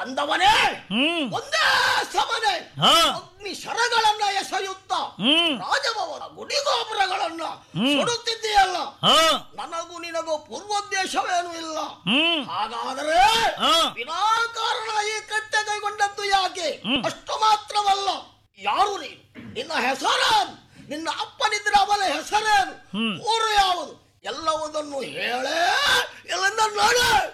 ಬಂದವನೇ ಹ್ಮ್ ಒಂದೇ ಸಮನೆ ಹಾ ಅಗ್ನಿ ಶರಗಳನ್ನ ಎಸೆಯುತ್ತ ಹ್ಮ್ ರಾಜಭವನ ಗುಡಿಗೋಪುರಗಳನ್ನ ಹ್ಮ್. ಸುಡುತ್ತಿದ್ದೀಯಲ್ಲ ಹಾ ನನಗೂ ನಿನಗೂ ಪೂರ್ವೋದ್ದೇಶವೇನೂ ಇಲ್ಲ ಹ್ಮ್ ಹಾಗಾದರೆ ಹಾ ವಿನಾಕಾರಣ ಈ ಕೃತ್ಯ ಕೈಗೊಂಡದ್ದು ಯಾಕೆ ಹ್ಮ್. ಅಷ್ಟು ಮಾತ್ರವಲ್ಲ ಯಾರು ನೀನು ನಿನ್ನ ಹೆಸರೇನು ನಿನ್ನ ಅಪ್ಪನಿದ್ರೆ ಅವನ ಹೆಸರೇನು ಹ್ಮ್. ಊರು ಯಾವುದು ಎಲ್ಲವುದನ್ನು ಹೇಳೇ ಇಲ್ಲಿಂದ ನಡೆ